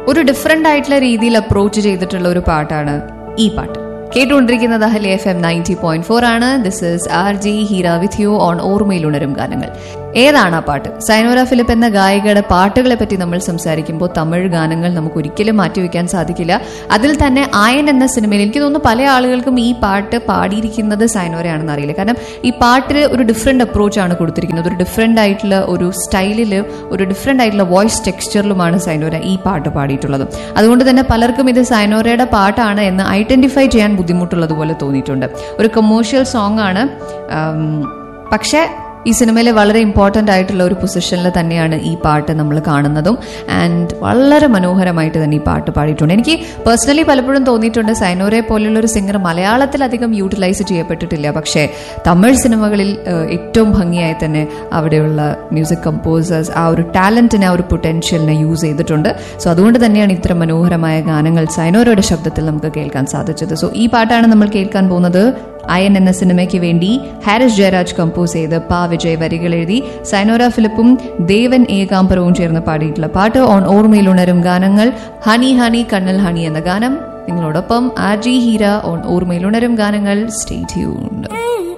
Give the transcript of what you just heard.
ഒരു ഡിഫറെന്റ് ആയിട്ടുള്ള രീതിയിൽ അപ്രോച്ച് ചെയ്തിട്ടുള്ള ഒരു പാട്ടാണ് ഈ പാട്ട് കേട്ടുകൊണ്ടിരിക്കുന്നത് അഹലി എഫ് എം നയൻറ്റി പോയിന്റ് ഫോർ ആണ് this is R G Heera with you on ഓർമ്മയിലുണരും ഗാനങ്ങൾ ഏതാണ് ആ പാട്ട് സൈനോര ഫിലിപ്പ് എന്ന ഗായികയുടെ പാട്ടുകളെ പറ്റി നമ്മൾ സംസാരിക്കുമ്പോൾ തമിഴ് ഗാനങ്ങൾ നമുക്ക് ഒരിക്കലും മാറ്റിവെക്കാൻ സാധിക്കില്ല അതിൽ തന്നെ ആയൻ എന്ന സിനിമയിൽ എനിക്ക് തോന്നുന്നു പല ആളുകൾക്കും ഈ പാട്ട് പാടിയിരിക്കുന്നത് സൈനോരയാണെന്ന് അറിയില്ല കാരണം ഈ പാട്ടിൽ ഒരു ഡിഫറെന്റ് അപ്രോച്ചാണ് കൊടുത്തിരിക്കുന്നത് ഒരു ഡിഫറെന്റ് ആയിട്ടുള്ള ഒരു സ്റ്റൈലിൽ ഒരു ഡിഫറെന്റ് ആയിട്ടുള്ള വോയിസ് ടെക്സ്ചറിലുമാണ് സൈനോര ഈ പാട്ട് പാടിയിട്ടുള്ളത് അതുകൊണ്ട് തന്നെ പലർക്കും ഇത് സൈനോരയുടെ പാട്ടാണ് എന്ന് ഐഡന്റിഫൈ ചെയ്യാൻ ബുദ്ധിമുട്ടുള്ളതുപോലെ തോന്നിയിട്ടുണ്ട് ഒരു കൊമേഴ്ഷ്യൽ സോങ് ആണ് ആം, പക്ഷേ ഈ സിനിമയിലെ വളരെ ഇമ്പോർട്ടൻ്റ് ആയിട്ടുള്ള ഒരു പൊസിഷനിൽ തന്നെയാണ് ഈ പാട്ട് നമ്മൾ കാണുന്നതും ആൻഡ് വളരെ മനോഹരമായിട്ട് തന്നെ ഈ പാട്ട് പാടിയിട്ടുണ്ട് എനിക്ക് പേഴ്സണലി പലപ്പോഴും തോന്നിയിട്ടുണ്ട് സൈനോരെ പോലുള്ള ഒരു സിംഗർ മലയാളത്തിൽ അധികം യൂട്ടിലൈസ് ചെയ്യപ്പെട്ടിട്ടില്ല പക്ഷേ തമിഴ് സിനിമകളിൽ ഏഹ്, ഏറ്റവും ഭംഗിയായി തന്നെ അവിടെയുള്ള മ്യൂസിക് കമ്പോസേഴ്സ് ആ ഒരു ടാലന്റിനെ ആ ഒരു പൊട്ടൻഷ്യലിനെ യൂസ് ചെയ്തിട്ടുണ്ട് സോ അതുകൊണ്ട് തന്നെയാണ് ഇത്ര മനോഹരമായ ഗാനങ്ങൾ സൈനോരയുടെ ശബ്ദത്തിൽ നമുക്ക് കേൾക്കാൻ സാധിച്ചത് സോ ഈ പാട്ടാണ് നമ്മൾ കേൾക്കാൻ പോകുന്നത് അയൻ എന്ന സിനിമയ്ക്ക് വേണ്ടി ഹാരിസ് ജയരാജ് കമ്പോസ് ചെയ്ത് പാ വിജയ് വരികൾ എഴുതി സൈനോര ഫിലിപ്പും ദേവൻ ഏകാംബരവും ചേർന്ന് പാടിയിട്ടുള്ള പാട്ട് ഓൺ ഓർമ്മയിൽ ഉണരും ഗാനങ്ങൾ ഹണി ഹണി കണ്ണൽ ഹണി എന്ന ഗാനം നിങ്ങളോടൊപ്പം ആർ ജി ഹീര ഓൺ ഓർമ്മയിൽ ഉണരും ഗാനങ്ങൾ സ്റ്റേ ട്യൂൺഡ്